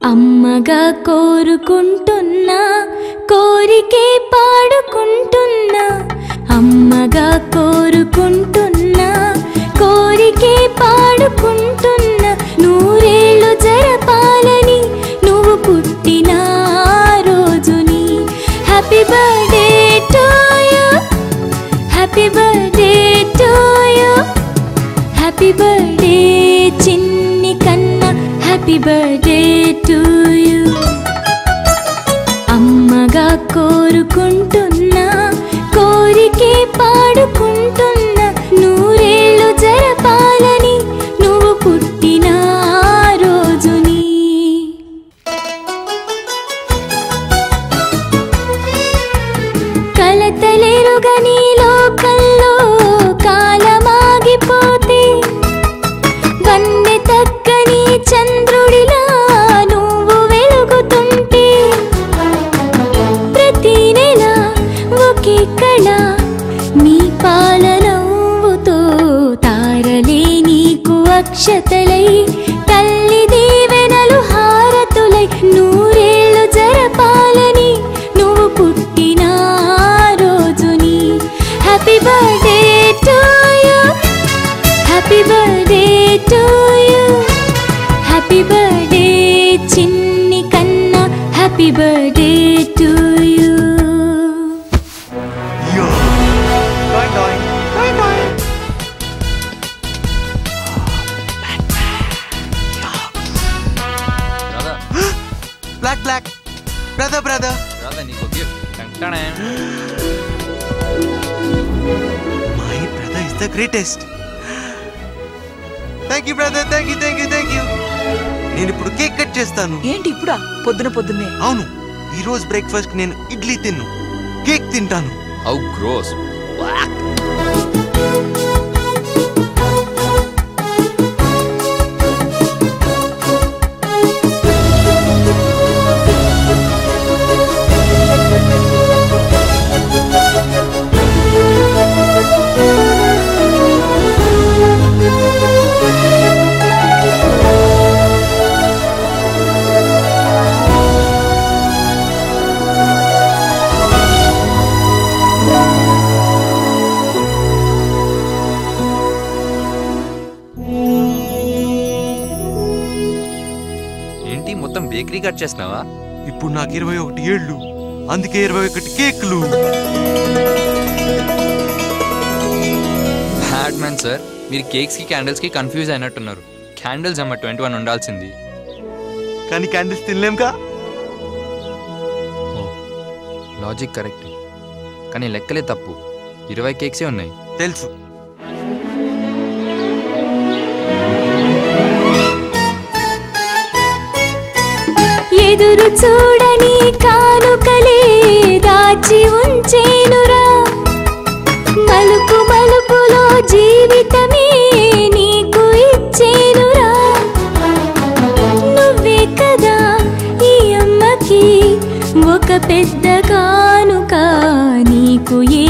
అమ్మగా కోరుకుంటున్నా కోరికే పాడుకుంటున్నా అమ్మగా కోరుకుంటున్నా కోరికే పాడుకుంటున్నా నూరేళ్ళు జరపాలని నువ్వు పుట్టిన ఆ రోజుని happy birthday to you happy birthday to you happy birthday చిన్ని కన్నా హ్యాపీ బర్త్డే టు యూ అమ్మగా కోరుకుంటున్నా కోరికే పాడుకుంటున్నా నూరేళ్ళు జరపాలని నువ్వు పుట్టిన ఆ రోజుని కలతలేరుగని లోకంలో కాలమాగిపోతే వన్నె తక్కని చంద్రుడిలా నువ్వు వెలుగుతుంటే ప్రతి నెల ఒకే కళ నీ పాలనవ్వుతో తారలే నీకు అక్షతలై తల్లి దీవెనలు హారతులై నూరేళ్ళు జరపాలని నువ్వు పుట్టిన ఆ రోజుని happy birthday to you happy birthday to you happy birthday చిన్ని కన్నా happy birthday to you Yo. Doing, doing, doing, doing. రాదా Black, black. Brother, brother. రాదా నీకు గిఫ్ట్ టంటనే My brother is the greatest. Thank you brother thank you thank you thank you నేను ఇప్పుడు cake cut చేస్తాను ఏంటి ఇప్పుడా పొద్దున పొద్దున్నే అవును ఈ రోజు బ్రేక్ఫాస్ట్ నేను ఇడ్లీ తిన్ను కేక్ తింటాను హౌ గ్రోస్ ఏంటి మొత్తం బేకరీ కట్ చేసినావా ఇప్పుడు నాకు ఇరవై ఒకటి ఏళ్ళు అందుకే ఇరవై ఒకటి కేకులు హ్యాడ్ మ్యాన్ సార్ మీరు కేక్స్ కి క్యాండిల్స్ కి కన్ఫ్యూజ్ అయినట్టున్నారు క్యాండిల్స్ అమ్మ ట్వంటీ వన్ ఉండాల్సింది కానీ క్యాండిల్స్ తినలేంకా లాజిక్ కరెక్ట్ కానీ లెక్కలే తప్పు ఇరవై కేక్సే ఉన్నాయి తెలుసు ఎదురు చూడని కానుకలే దాచి ఉంచేనురా మలుపు మలుపులో జీవితమే నీకు ఇచ్చేనురా నువ్వే కదా ఈ అమ్మకి ఒక పెద్ద కానుక నీకు